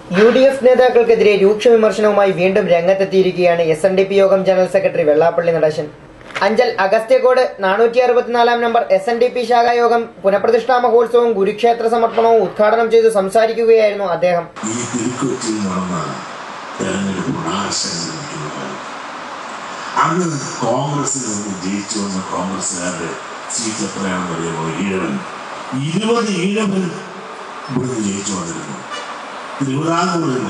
U D F നേതാക്കൾക്കെതിരെ രൂക്ഷ വിമർശനവുമായി വീണ്ടും രംഗത്തെത്തിയിരിക്കുകയാണ് എസ് എൻ ഡി പി യോഗം ജനറൽ സെക്രട്ടറി വെള്ളാപ്പള്ളി നടേശൻ അഞ്ചൽ അഗസ്ത്യകോട് നാനൂറ്റി അറുപത്തിനാലാം number S N D P ശാഖായോഗം പുനഃപ്രതിഷ്ഠാ മഹോത്സവവും കുരുക്ഷേത്ര സമർപ്പണവും ഉദ്ഘാടനം ചെയ്തു സംസാരിക്കുകയായിരുന്നു അദ്ദേഹം ഈ തിരുക്കൊച്ചിയിൽ നടന്ന തെരഞ്ഞെടുപ്പ് ആശങ്കകൾ അന്ന് കോൺഗ്രസിൽ നിന്ന് ജയിച്ചു വന്ന കോൺഗ്രസ്സുകാരുടെ സീറ്റ് എത്രയാണെന്ന് അറിയാമോ ഈഴവൻ ഇരുപത് ഈഴവൻ ഇവിടുന്ന് ജയിച്ചു വന്നിരുന്നു തിരുവിതാംകൂറിൽ നിന്ന്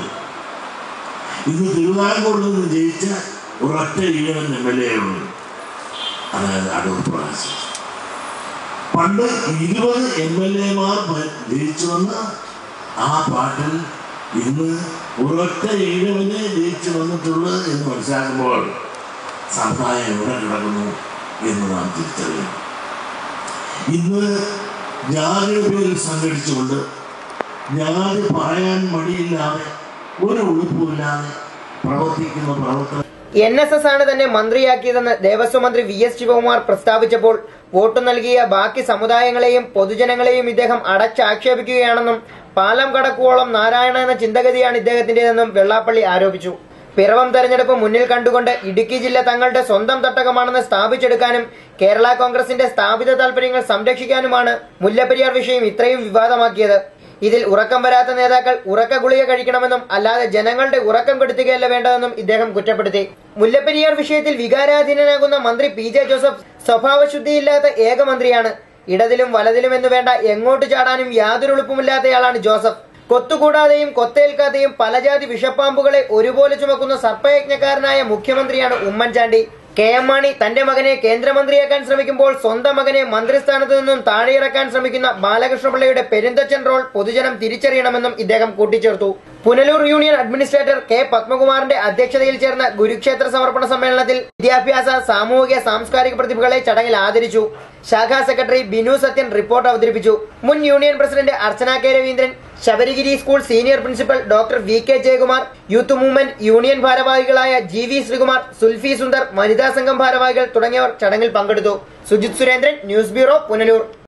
ഇന്ന് തിരുവിതാംകൂറിൽ നിന്ന് ജയിച്ച ഒരൊറ്റ ഈഴവൻ എം എൽ എ ഉള്ളൂ അതായത് അടൂർ പ്രകാശ് പണ്ട് ഇരുപത് എം എൽ എമാർ ജയിച്ചു വന്ന ആ പാട്ടിൽ ഇന്ന് ഒരൊറ്റ ഈഴവനെ ജയിച്ചു വന്നിട്ടുള്ളൂ എന്ന് മനസ്സിലാക്കുമ്പോൾ സമുദായം എവിടെ കിടക്കുന്നു എന്ന് നാം തിരിച്ചറിയണം ഇന്ന് ജാതിയുടെ പേരിൽ സംഘടിച്ചുകൊണ്ട് ജാതി പറയാൻ മടിയില്ലാതെ ഒരു ഉളുപ്പുമില്ലാതെ പ്രവർത്തിക്കുന്ന പ്രവർത്തനം എൻ എസ് എസ് ആണ് തന്നെ മന്ത്രിയാക്കിയതെന്ന് ദേവസ്വം മന്ത്രി വി എസ് ശിവകുമാർ പ്രസ്താവിച്ചപ്പോൾ വോട്ട് നൽകിയ ബാക്കി സമുദായങ്ങളെയും പൊതുജനങ്ങളെയും ഇദ്ദേഹം അടച്ചാക്ഷേപിക്കുകയാണെന്നും പാലം കടക്കുവോളം നാരായണ എന്ന ചിന്തഗതിയാണ് ഇദ്ദേഹത്തിന്റേതെന്നും വെള്ളാപ്പള്ളി ആരോപിച്ചു പിറവം തെരഞ്ഞെടുപ്പ് മുന്നിൽ കണ്ടുകൊണ്ട് ഇടുക്കി ജില്ല തങ്ങളുടെ സ്വന്തം തട്ടകമാണെന്ന് സ്ഥാപിച്ചെടുക്കാനും കേരള കോൺഗ്രസിന്റെ സ്ഥാപിത താൽപര്യങ്ങൾ സംരക്ഷിക്കാനുമാണ് മുല്ലപ്പെരിയാർ വിഷയം ഇത്രയും വിവാദമാക്കിയത് ഇതിൽ ഉറക്കം വരാത്ത നേതാക്കൾ ഉറക്ക ഗുളിക കഴിക്കണമെന്നും അല്ലാതെ ജനങ്ങളുടെ ഉറക്കം കെടുത്തുകയല്ല വേണ്ടതെന്നും ഇദ്ദേഹം കുറ്റപ്പെടുത്തി മുല്ലപ്പെരിയാർ വിഷയത്തിൽ വികാരാധീനനാകുന്ന മന്ത്രി പി ജെ ജോസഫ് സ്വഭാവശുദ്ധിയില്ലാത്ത ഏക മന്ത്രിയാണ് ഇടതിലും വലതിലും എന്ന് വേണ്ട എങ്ങോട്ട് ചാടാനും യാതൊരു എളുപ്പമില്ലാത്തയാളാണ് ജോസഫ് കൊത്തുകൂടാതെയും കൊത്തേൽക്കാതെയും പലജാതി വിഷപ്പാമ്പുകളെ ഒരുപോലെ ചുമക്കുന്ന സർപ്പയജ്ഞക്കാരനായ മുഖ്യമന്ത്രിയാണ് ഉമ്മൻചാണ്ടി കെ എം മാണി തന്റെ മകനെ കേന്ദ്രമന്ത്രിയാക്കാൻ ശ്രമിക്കുമ്പോൾ സ്വന്തം മകനെ മന്ത്രിസ്ഥാനത്ത് നിന്നും താഴെയിറക്കാൻ ശ്രമിക്കുന്ന ബാലകൃഷ്ണപിള്ളയുടെ പെരുന്തച്ചൻ റോൾ പൊതുജനം തിരിച്ചറിയണമെന്നും ഇദ്ദേഹം കൂട്ടിച്ചേർത്തു പുനലൂർ യൂണിയൻ അഡ്മിനിസ്ട്രേറ്റർ കെ പത്മകുമാറിന്റെ അധ്യക്ഷതയിൽ ചേർന്ന കുരുക്ഷേത്ര സമർപ്പണ സമ്മേളനത്തിൽ വിദ്യാഭ്യാസ സാമൂഹിക സാംസ്കാരിക പ്രതിഭകളെ ചടങ്ങിൽ ആദരിച്ചു ശാഖാ സെക്രട്ടറി ബിനു സത്യൻ റിപ്പോർട്ട് അവതരിപ്പിച്ചു മുൻ union president Archana K Raveendran Sabarigiri school senior principal doctor V K Jayakumar youth movement union ഭാരവാഹികളായ ജി വി ശ്രീകുമാർ സുൽഫി സുന്ദർ വനിതാ സംഘം ഭാരവാഹികൾ തുടങ്ങിയവർ ചടങ്ങിൽ പങ്കെടുത്തു സുജിത് സുരേന്ദ്രൻ ന്യൂസ് ബ്യൂറോ പുനലൂർ